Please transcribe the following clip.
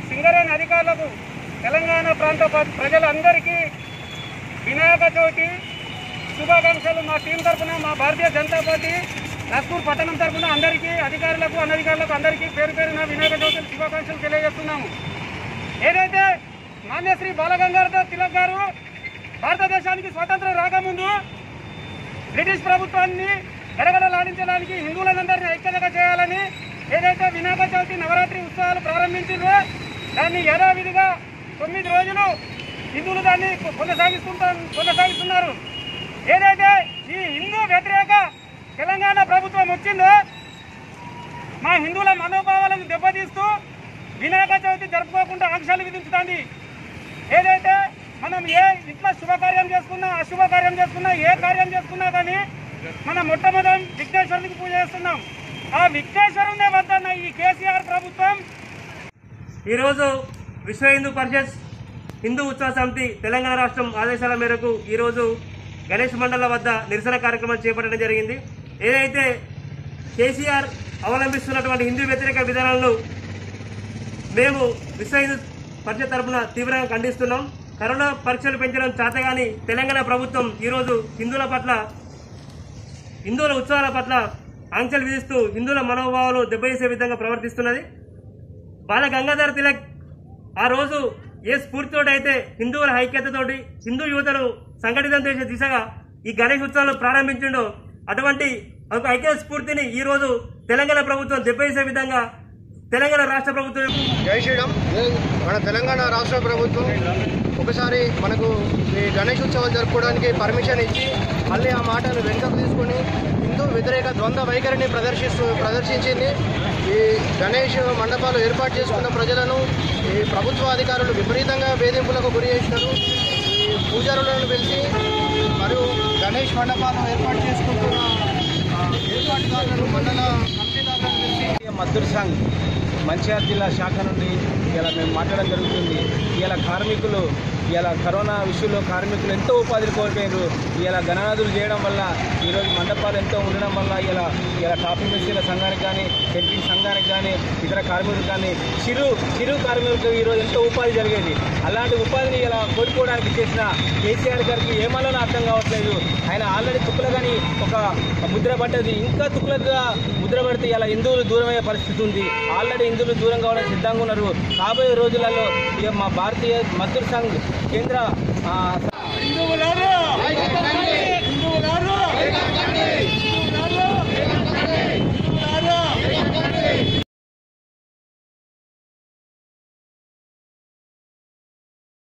సింగరేణి అధికారులకు తెలంగాణ ప్రాంత ప్ర- ప్రజలందరికీ వినాయక చవితి శుభాకాంక్షలు మా టీం తరఫున మా భారతీయ జనతా పార్టీ నస్పూర్ పట్టణం తరఫున అందరికీ అధికారులకు అనధికారులకు అందరికీ పేరు పేరున వినాయక చవితి శుభాకాంక్షలు తెలియజేస్తున్నాము ఏదైతే మాన్యశ్రీ బాలగంగాధర్ తిలక్ గారు భారతదేశానికి స్వాతంత్రం రాకముందు బ్రిటిష్ ప్రభుత్వాన్ని గడగడలాడించడానికి హిందువులందరినీ ఐక్యతగా చేయాలని ఏదైతే వినాయక చవితి నవరాత్రి ఉత్సవాలు ప్రారంభించిందో దాన్ని యథావిధిగా తొమ్మిది రోజులు హిందువులు దాన్ని కొనసాగిస్తుంటా కొనసాగిస్తున్నారు ఏదైతే ఈ హిందూ వ్యతిరేక తెలంగాణ ప్రభుత్వం వచ్చిందో మా హిందువుల మనోభావాలను దెబ్బతీస్తూ వినాయక చవితి జరుపుకోకుండా ఆంక్షలు విధించుతుంది ఏదైతే మనం ఏ ఇట్లా శుభకార్యం చేసుకున్నా అశుభకార్యం చేసుకున్నా ఏ కార్యం చేసుకున్నా కానీ మనం మొట్టమొదటి విఘ్నేశ్వరునికి పూజ చేస్తున్నాం ఆ విఘ్నేశ్వరునే వద్దన్న ఈ కేసీఆర్ ప్రభుత్వం ఈరోజు విశ్వ హిందూ పరిషత్ హిందూ ఉత్సవ సమితి తెలంగాణ రాష్ట్రం ఆదేశాల మేరకు ఈరోజు గణేష్ మండల వద్ద నిరసన కార్యక్రమం చేపట్టడం జరిగింది ఏదైతే కేసీఆర్ అవలంబిస్తున్నటువంటి హిందూ వ్యతిరేక విధానాలను మేము విశ్వ హిందూ పరిషత్ తరఫున తీవ్రంగా ఖండిస్తున్నాం కరోనా పరీక్షలు పెంచడం చేతగాని తెలంగాణ ప్రభుత్వం ఈరోజు హిందువుల పట్ల హిందువుల ఉత్సవాల పట్ల ఆంక్షలు విధిస్తూ హిందువుల మనోభావాలు దెబ్బతీసే విధంగా ప్రవర్తిస్తున్నది బాల గంగాధర తిలక్ ఆ రోజు ఏ స్ఫూర్తితోటైతే హిందువుల ఐక్యతతోటి హిందూ యువతను సంఘటితం చేసే దిశగా ఈ గణేష్ ఉత్సవాలు ప్రారంభించిండో అటువంటి ఒక ఐక్య స్ఫూర్తిని ఈ రోజు తెలంగాణ ప్రభుత్వం దెబ్బతీసే విధంగా తెలంగాణ రాష్ట్ర ప్రభుత్వం జై శ్రీరామ్ మన తెలంగాణ రాష్ట్ర ప్రభుత్వం ఒకసారి మనకు ఈ గణేష్ ఉత్సవాలు జరుపుకోవడానికి పర్మిషన్ ఇచ్చి మళ్ళీ ఆ మాటను వెనుకకు తీసుకొని హిందూ వ్యతిరేక ద్వంద్వ వైఖరిని ప్రదర్శిస్తూ ప్రదర్శించింది ఈ గణేష్ మండపాలు ఏర్పాటు చేసుకున్న ప్రజలను ఈ ప్రభుత్వ అధికారులు విపరీతంగా వేధింపులకు గురి చేసినారు ఈ పూజారులను పిలిచి మరియు గణేష్ మండపాలు ఏర్పాటు చేసుకుంటున్న ఆ, ఏర్పాటుదారులను మండల కమిటీదారులను పిలిచి మద్దూరు సంఘ్ మంచిర్యాల జిల్లా శాఖ నుండి ఇలా మేము మాట్లాడడం జరుగుతుంది ఇలా కార్మికులు ఇలా కరోనా విషయంలో కార్మికులు ఎంతో ఉపాధిని కోల్పోయారు ఇలా గణనాదులు చేయడం వల్ల ఈరోజు మండపాలు ఎంతో ఉండడం వల్ల ఇలా ఇలా కాఫీ మిల్సీల సంఘానికి కానీ సెంట్రింగ్ సంఘానికి కానీ ఇతర కార్మికులకు కానీ చిరు చిరు కార్మికులకు ఈరోజు ఎంతో ఉపాధి జరిగేది అలాంటి ఉపాధిని ఇలా కోల్పోవడానికి చేసిన కేసీఆర్ గారికి ఏమన్నా అర్థం కావట్లేదు ఆయన ఆల్రెడీ తుక్కులగాని ఒక ముద్ర పడ్డది ఇంకా తుక్కులుగా ముద్ర పడితే ఇలా హిందువులు దూరమయ్యే పరిస్థితి ఉంది ఆల్రెడీ హిందువులు దూరం కావడానికి సిద్ధంగా ఉన్నారు కాబోయే రోజులలో ఇక మా భారతీయ మద్దతు సంఘ్ కేంద్ర ఆ,